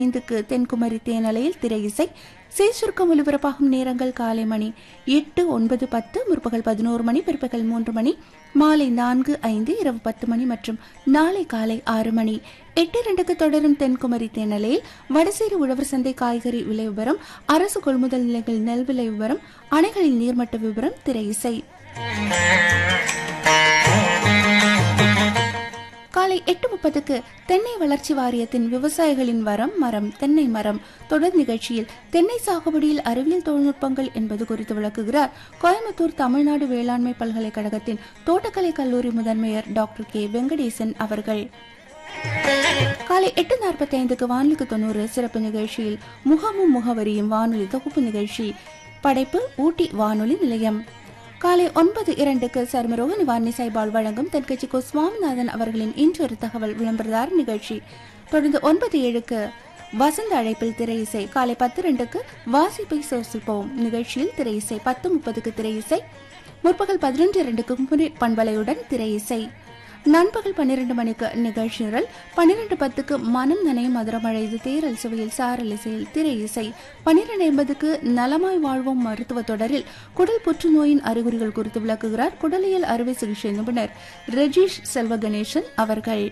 ஐந்துக்கு தென்குமரி தேனலையில் திரை இசை செய்சுருக்கம் ஒலிபரப்பாகும் நேரங்கள் காலை மணி எட்டு ஒன்பது பத்து முற்பகல் பதினோரு மணி பிற்பகல் மூன்று மணி மாலை நான்கு ஐந்து இரவு பத்து மணி மற்றும் நாளை காலை ஆறு மணி எட்டு இரண்டுக்கு தொடரும் தென்குமரி தேனலையில் வடசேரி உழவர் சந்தை காய்கறி விலை விவரம் அரசு கொள்முதல் நிலையங்கள் நெல் விலை விவரம் அணைகளின் நீர்மட்ட விவரம் திரை இசை காலை எட்டு முப்பதுக்கு தென்னை வளர்ச்சி வாரியத்தின் விவசாயிகளின் வரம் மரம் தென்னை மரம் தொடர் நிகழ்ச்சியில் தென்னை சாகுபடியில் அறிவியல் தொழில்நுட்பங்கள் என்பது குறித்து விளக்குகிறார் கோயம்புத்தூர் தமிழ்நாடு வேளாண்மை பல்கலைக்கழகத்தின் தோட்டக்கலை கல்லூரி முதன்மையர் டாக்டர் கே வெங்கடேசன் அவர்கள் காலை எட்டு நாற்பத்தி ஐந்துக்கு வானொலிக்கு தொண்ணூறு சிறப்பு நிகழ்ச்சியில் முகமும் முகவரியும் வானொலி தொகுப்பு நிகழ்ச்சி படைப்பு ஊட்டி வானொலி நிலையம் காலை ஒன்பது இரண்டுக்கு சர்மரோக நிவாரணி சைபால் வழங்கும் தென்கட்சி கோ சுவாமிநாதன் அவர்களின் இன்றொரு தகவல் விளம்பரதார் நிகழ்ச்சி தொடர்ந்து ஒன்பது ஏழுக்கு வசந்த அழைப்பில் திரை இசை காலை பத்து ரெண்டுக்கு வாசிப்பை சோசிப்போம் நிகழ்ச்சியில் திரை இசை பத்து முப்பதுக்கு திரை இசை முற்பகல் பதினொன்று இரண்டுக்கு குமரி பண்பலையுடன் திரை இசை நண்பகல் பன்னிரண்டு மணிக்கு நிகழ்ச்சி நிரல் பன்னிரண்டு பத்துக்கு மனம் நனையும் மதுரமழை இது தேரல் சுவையில் சாரல் இசையில் திரை இசை பன்னிரண்டு ஐம்பதுக்கு நலமாய் வாழ்வோம் மருத்துவ தொடரில் குடல் புற்றுநோயின் அறிகுறிகள் குறித்து விளக்குகிறார் குடலியல் அறுவை சிகிச்சை நிபுணர் ரஜீஷ் செல்வ கணேசன் அவர்கள்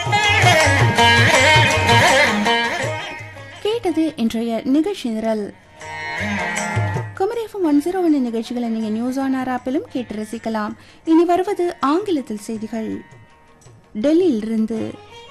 கேட்டது இன்றைய நிகழ்ச்சி நிரல் குமரேஃபம் ஒன் ஜீரோ ஒன் நிகழ்ச்சிகளை நீங்க நியூஸ் ஆன் ஆர் ஆப்பிலும் கேட்டு ரசிக்கலாம் இனி வருவது ஆங்கிலத்தில் செய்திகள் டெல்லியிலிருந்து